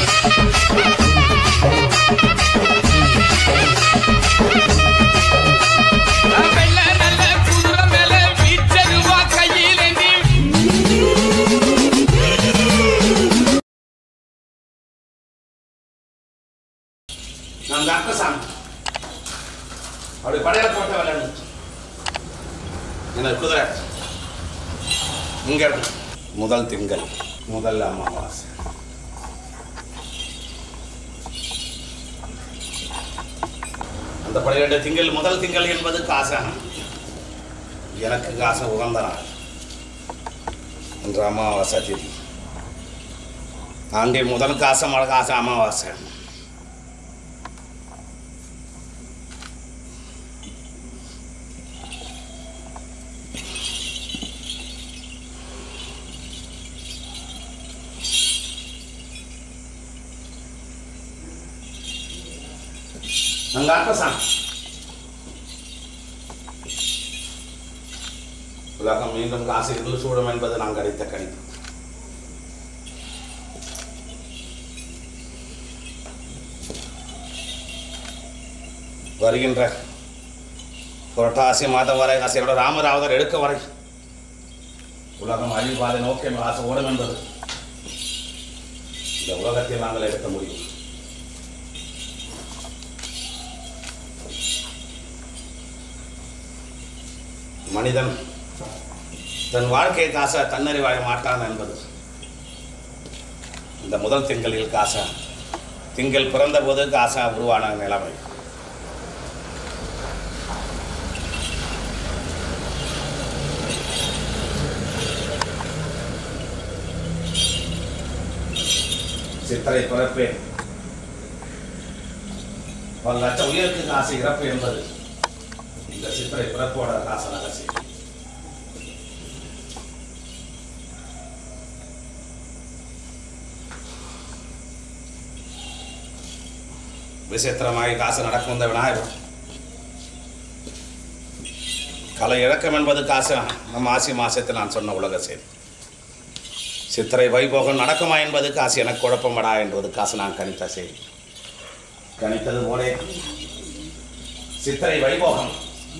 வெள்ள நல்ல குதிரை மேல வீச்சருவா கையிலேந்தி நான் டாக்டர் சாமி அப்படி படையில போட்ட விளையாடு எனக்கு குதிரை இங்க முதல் திங்கள் முதல் அமாவாசை அந்த படையிட திங்கள் முதல் திங்கள் என்பது காசகம் எனக்கு காச உகந்த நாள் இன்று அமாவாசை திதி ஆண்டின் முதல் காசம் காச அமாவாசை Anggapasan. உலகம் மீண்டும் காசு இருள் சூழும் என்பது நான் கணித்த கணிப்பு வருகின்ற புரட்டாசி மாதம் வரை ஆசையோட ராமராவதர் எடுக்க வரை உலகம் அழிவாதை நோக்கி ஆசை ஓடும் என்பது இந்த உலகத்தில் நாங்கள் எடுக்க முடியும் மனிதன் தன் வாழ்க்கையை காச தன்னறிவாய மாட்டான் என்பது இந்த முதல் திங்களில் காசா திங்கள் பிறந்தபோது காசா உருவான நிலைமை சித்திரை பிறப்பே பல லட்சம் உயிருக்கு காசு இறப்பு என்பது இந்த சித்திரை பிறப்போட காசு ரகசியம் விசித்திரமாய் காசு நடக்கும் இந்த விநாயகர் கலை இழக்கம் என்பது காசு நம்ம ஆசி மாசத்தில் நான் சொன்ன உலக செய்தி சித்திரை வைபோகம் நடக்குமா என்பது காசு எனக்கு குழப்பமடா என்பது காசு நான் கணித்த செய்தி கணித்தது போலே சித்திரை வைபோகம்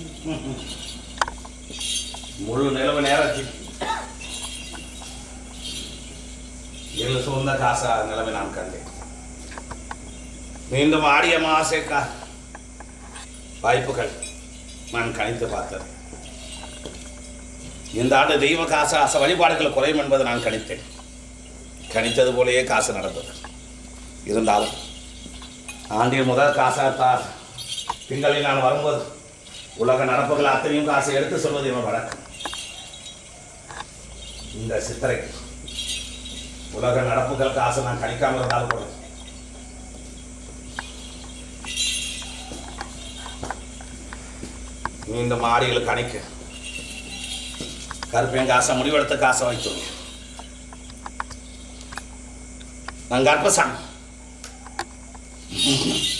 முழு நிலவு நேரத்தில் இருள் சூழ்ந்த காசா நிலவை நான் கண்டேன் மீண்டும் ஆடிய மாசேக்கா வாய்ப்புகள் நான் கணித்து பார்த்தது இந்த ஆண்டு தெய்வ காசு ஆசை வழிபாடுகள் குறையும் என்பது நான் கணித்தேன் கணித்தது போலேயே காசு நடந்தது இருந்தாலும் ஆண்டின் முதல் காசாத்தார் திங்களில் நான் வரும்போது உலக நடப்புகள் அத்தனையும் காசை எடுத்து சொல்வது இவன் வழக்கம் இந்த சித்திரை உலக நடப்புகள் காசு நான் கணிக்காமல் இருந்தாலும் கூட மீண்டும் ஆடிகளுக்கு அணைக்க கருப்பேன் காசை முடிவெடுத்த காசை வைத்தோம் நான் கர்ப்பசாமி